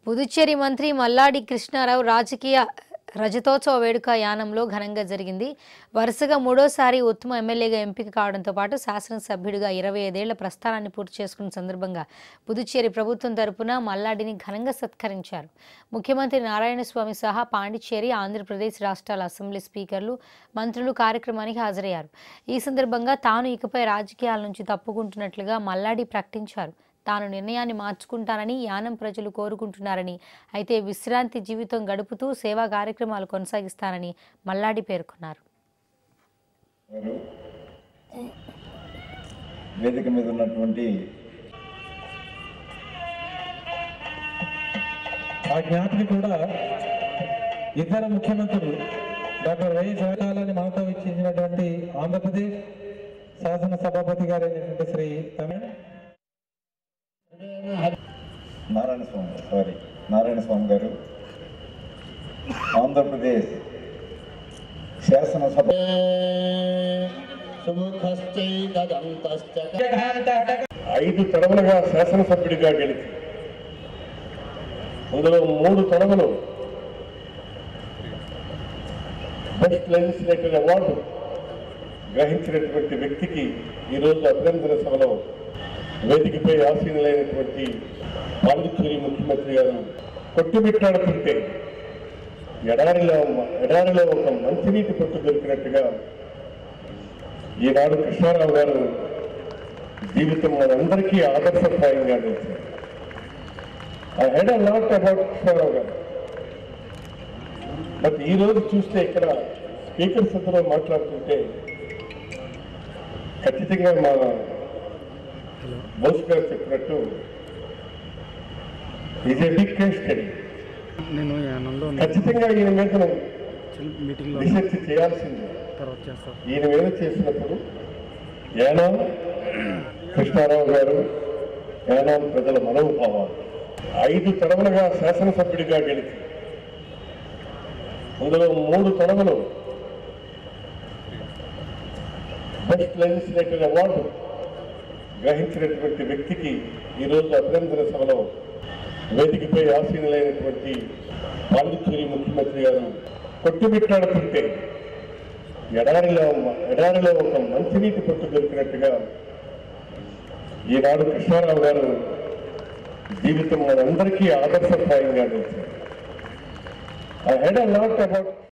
పుదుచ్చేరి మంత్రి మల్లాడి కృష్ణారావు రాజకీయ రజతోత్సవ వేడుక యానంలో ఘనంగా జరిగింది వరుసగా మూడోసారి ఉత్తమ ఎమ్మెల్యేగా ఎంపిక కావడంతో పాటు శాసనసభ్యుడిగా ఇరవై ఐదేళ్ల ప్రస్థానాన్ని పూర్తి చేసుకున్న సందర్భంగా పుదుచ్చేరి ప్రభుత్వం తరపున మల్లాడిని ఘనంగా సత్కరించారు ముఖ్యమంత్రి నారాయణస్వామి సహా పాండిచ్చేరి ఆంధ్రప్రదేశ్ రాష్ట్రాల అసెంబ్లీ స్పీకర్లు మంత్రులు కార్యక్రమానికి హాజరయ్యారు ఈ సందర్భంగా తాను ఇకపై రాజకీయాల నుంచి తప్పుకుంటున్నట్లుగా మల్లాడి ప్రకటించారు తాను నిర్ణయాన్ని మార్చుకుంటానని యానం ప్రజలు కోరుకుంటున్నారని అయితే విశ్రాంతి జీవితం గడుపుతూ సేవా కార్యక్రమాలు కొనసాగిస్తానని మల్లాడి పేర్కొన్నారు గారు వేదిక మీద ఉన్నటువంటి ఆ జ్ఞాపిక కూడా ఇద్దరు ముఖ్యమంత్రులు డాక్టర్ వైఎస్ జగన్లాలని మనతో ఇచ్చేసినటువంటి ఆంధ్రప్రదేశ్ శాసన సభాపతి గారైనటువంటి శ్రీ తమిళ నారాయణ స్వామి సారీ నారాయణ స్వామి గారు ఆంధ్రప్రదేశ్ శాసనసభ ఐదు తరములుగా శాసనసభ్యుడిగా గెలిచి అందులో మూడు తరములు బెస్ట్ లెజిస్లేటర్ అవార్డు గ్రహించినటువంటి వ్యక్తికి ఈరోజు అభినందన సభలో వేదికపై ఆసీనులైనటువంటి పాండిచ్చేరి ముఖ్యమంత్రి గారు కొట్టుమిట్టాడుతుంటే ఎడారిలో ఎడారిలో ఒక మంచినీటి పొట్టు దొరికినట్టుగా ఈనాడు కృష్ణారావు గారు జీవితం మనందరికీ ఆదర్శప్రాయంగా నిలిచింది I heard a lot about Krishna Rao garu but ఈ రోజు చూస్తే ఇక్కడ స్పీకర్ సభలో మాట్లాడుతుంటే ఖచ్చితంగా మా బోస్ గారు చెప్పినట్టు is a big case study నేను యానంలో ఖచ్చితంగా ఈయన మీద మనం మీటింగ్లో రీసెర్చ్ చేయాల్సిందే తర్వాత చేస్తాను ఈయన మీద చేసినప్పుడు యానాం కృష్ణారావు గారు యానాం ప్రజల మనోభావాలు ఐదు తరములుగా శాసనసభ్యుడిగా గెలిచి అందులో మూడు తరములు బెస్ట్ లెజిస్లేటర్ అవార్డు గ్రహించినటువంటి వ్యక్తికి ఈరోజు అభినందన సభలో వేదికపై ఆసీనులైనటువంటి పాండిచ్చేరి ముఖ్యమంత్రి గారు కొట్టుమిట్టాడుతుంటే ఎడారిలో ఎడారిలో ఒక మంచినీటి పొట్టు దొరికినట్టుగా ఈనాడు కృష్ణారావు గారు జీవితం మనందరికీ ఆదర్శప్రాయంగా నిలిచింది I heard a lot about